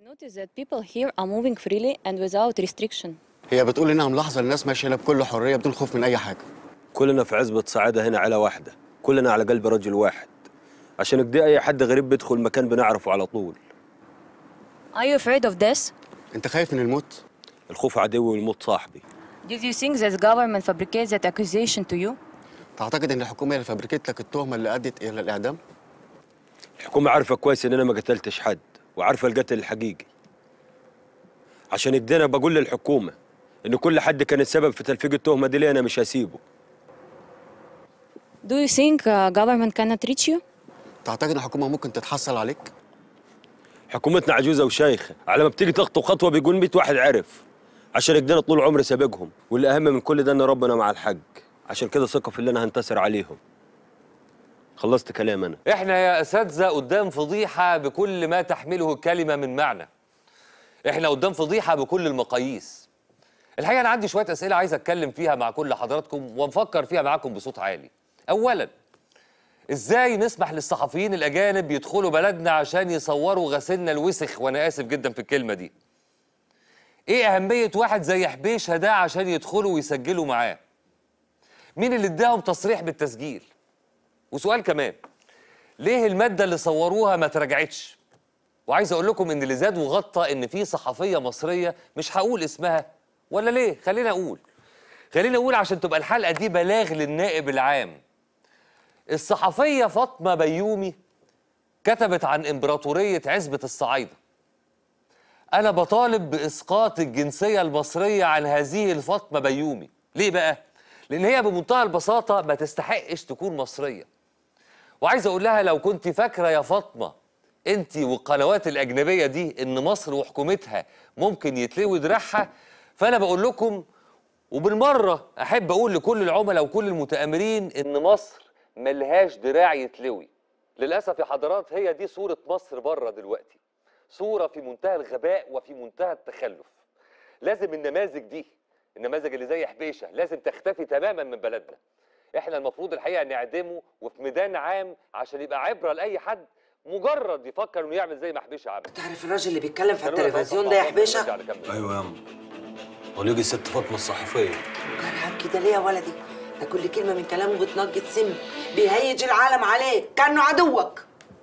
notice that people here are moving freely and without restriction. هي بتقول انها ملاحظه الناس ماشيه هنا بكل حريه بدون خوف من اي حاجه كلنا في عزبة صعادة هنا عيلة واحدة كلنا على قلب رجل واحد عشان كده أي حد غريب بيدخل مكان بنعرفه على طول Are you afraid of death? انت خايف من الموت الخوف عدوي والموت صاحبي Did you think that the government fabricates that accusation to you? تعتقد ان الحكومه هي اللي فبركت لك التهمه اللي ادت الى الاعدام الحكومة عارفة كويس إن أنا ما قتلتش حد وعارفة القتل الحقيقي عشان كده أنا بقول للحكومة إن كل حد كان السبب في تلفيق التهمة دي ليه أنا مش هسيبه Do you think uh, government cannot reach you? تعتقد ان الحكومه ممكن تتحصل عليك حكومتنا عجوزة وشايخة على ما بتيجي تخطو خطوة بيقول 100 واحد عرف عشان كده أنا طول عمري سابقهم والأهم من كل ده إن ربنا مع الحق عشان كده ثقة في اللي أنا هنتصر عليهم خلصت كلام أنا احنا يا اساتذه قدام فضيحه بكل ما تحمله الكلمه من معنى احنا قدام فضيحه بكل المقاييس الحقيقه انا عندي شويه اسئله عايز اتكلم فيها مع كل حضراتكم ونفكر فيها معاكم بصوت عالي اولا ازاي نسمح للصحفيين الاجانب يدخلوا بلدنا عشان يصوروا غسلنا الوسخ وانا اسف جدا في الكلمه دي ايه اهميه واحد زي حبيشه ده عشان يدخلوا ويسجلوا معاه مين اللي اداهم تصريح بالتسجيل وسؤال كمان ليه الماده اللي صوروها ما تراجعتش وعايز اقول لكم ان اللي زاد وغطى ان في صحفيه مصريه مش هقول اسمها ولا ليه خلينا اقول خلينا اقول عشان تبقى الحلقه دي بلاغ للنائب العام الصحفيه فاطمه بيومي كتبت عن امبراطوريه عزبه الصعايده انا بطالب باسقاط الجنسيه المصريه عن هذه الفاطمه بيومي ليه بقى لان هي بمنتهى البساطه ما تستحقش تكون مصريه وعايز اقول لها لو كنت فاكره يا فاطمه انت والقنوات الاجنبيه دي ان مصر وحكومتها ممكن يتلوي دراعها فانا بقول لكم وبالمره احب اقول لكل العملاء وكل المتامرين ان مصر ملهاش دراع يتلوي للاسف يا حضرات هي دي صوره مصر بره دلوقتي صوره في منتهى الغباء وفي منتهى التخلف لازم النماذج دي النماذج اللي زي حبيشه لازم تختفي تماما من بلدنا احنا المفروض الحقيقه نعدمه وفي ميدان عام عشان يبقى عبره لاي حد مجرد يفكر انه يعمل زي ما حبيشه عمل تعرف الراجل اللي بيتكلم في خلونا التلفزيون نطلع ده يا بعض حبيشه ونرجع نكمل. أيوة يا أم وليجي الست فاطمة الصحفية كرهك كده ليه يا ولدي ده كل كلمه من كلامه بتنجد سم بيهيج العالم عليك كانه عدوك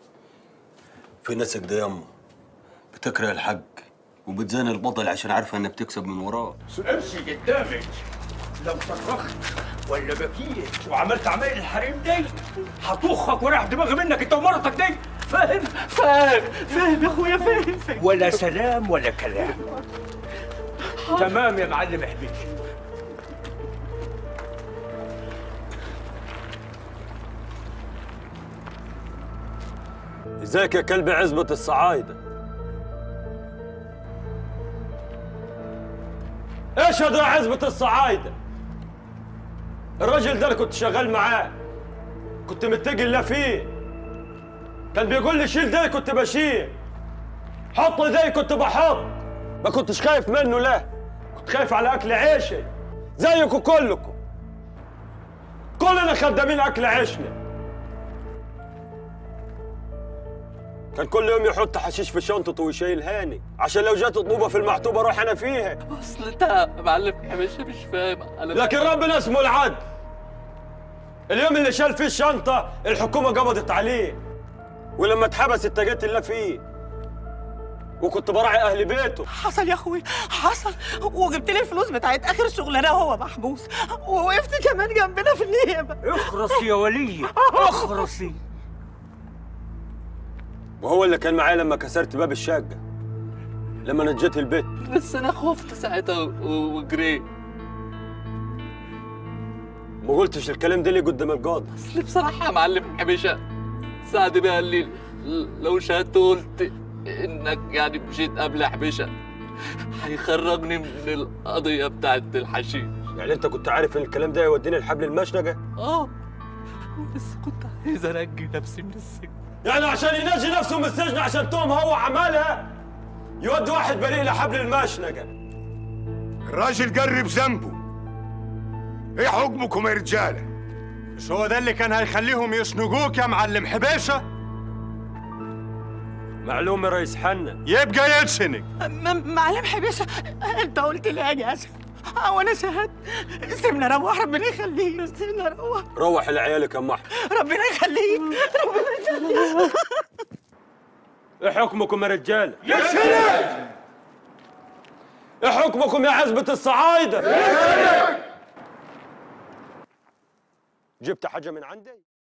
في ناس كده يا أم بتكره الحق وبتزين البطل عشان عارفة إنها بتكسب من وراه امشي قدامك لو صرخت ولا بكيت وعملت عمايل الحريم دي هطخك وراح دماغي منك انت ومرتك دي فاهم؟ فاهم فاهم يا اخويا فاهم فاهم ولا سلام ولا كلام تمام يا معلم حبيبي ازيك يا كلب عزبة الصعايدة ايش هذا عزبة الصعايدة الراجل ده اللي كنت شغال معاه كنت متقي الله فيه كان بيقول لي شيل ده كنت بشيل حط ده كنت بحط ما كنتش خايف منه لا كنت خايف على اكل عيشي زيكم كلكم كلنا خدامين اكل عيشنا كان كل يوم يحط حشيش في شنطته ويشيل هاني عشان لو جات طوبه في المحتوبه اروح انا فيها اصل انت يا معلم حبيشه مش فاهم انا لكن ربنا اسمه العدل اليوم اللي شال فيه الشنطه الحكومه قبضت عليه ولما اتحبس اتجيت الله فيه وكنت براعي اهل بيته حصل يا اخوي حصل وجبت لي الفلوس بتاعت اخر شغلانه وهو محبوس ووقفت كمان جنبنا في النيابه اخرس يا ولي اخرسي وهو اللي كان معايا لما كسرت باب الشقه لما نجيت البيت بس انا خفت ساعتها و- وجريت ما قلتش الكلام ده ليه قدام القاضي اصل بصراحه يا معلم حبيشه سعد بقى قال لي ل- لو شهدت قلت انك يعني مشيت قبل حبيشه هيخرجني من القضيه بتاعت الحشيش يعني انت كنت عارف ان الكلام ده يوديني الحبل المشنقه اه بس كنت عايز انجي نفسي من السجن يعني عشان ينجي نفسه من السجن عشان توم هو عملها يودي واحد بريء لحبل المشنقه الراجل قرب ذنبه ايه حكمكم يا رجاله مش هو ده اللي كان هيخليهم يشنقوك يا معلم حبيشه معلوم يا ريس حنا يبقى يلسنك م- معلم حبيشه انت قلت لي اجي اسف وانا شهدت سيبنا روح ربنا يخليك سيبنا روح روح لعيالك يا ام احمد ربنا يخليك ربنا يخليك ايه حكمكم يا رجال يا سلام ايه حكمكم يا عزبة الصعايدة جبت حاجة من عندي